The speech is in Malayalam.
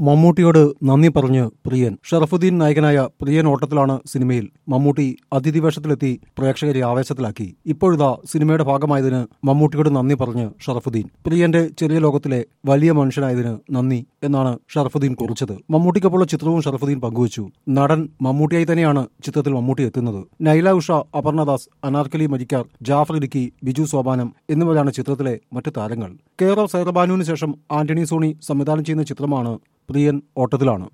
മമ്മൂട്ടിയോട് നന്ദി പറഞ്ഞ് പ്രിയൻ ഷറഫുദ്ദീൻ നായകനായ പ്രിയൻ ഓട്ടത്തിലാണ് സിനിമയിൽ മമ്മൂട്ടി അതിഥി വേഷത്തിലെത്തി പ്രേക്ഷകരെ ആവേശത്തിലാക്കി ഇപ്പോഴിതാ സിനിമയുടെ ഭാഗമായതിന് മമ്മൂട്ടിയോട് നന്ദി പറഞ്ഞ് ഷറഫുദ്ദീൻ പ്രിയന്റെ ചെറിയ ലോകത്തിലെ വലിയ മനുഷ്യനായതിന് നന്ദി എന്നാണ് ഷറഫുദ്ദീൻ കുറിച്ചത് മമ്മൂട്ടിക്കൊപ്പമുള്ള ചിത്രവും ഷറഫുദ്ദീൻ പങ്കുവച്ചു നടൻ മമ്മൂട്ടിയായി തന്നെയാണ് ചിത്രത്തിൽ മമ്മൂട്ടി എത്തുന്നത് നൈല ഉഷ അപർണദാസ് അനാർക്കലി മരിക്കാർ ജാഫർ ഇടുക്കി ബിജു സോപാനം എന്നിവരാണ് ചിത്രത്തിലെ മറ്റ് താരങ്ങൾ കെയർ ഓഫ് സൈറബാനുവിന് ശേഷം ആന്റണി സോണി സംവിധാനം ചെയ്യുന്ന ചിത്രമാണ് പ്രിയൻ ഓട്ടത്തിലാണ്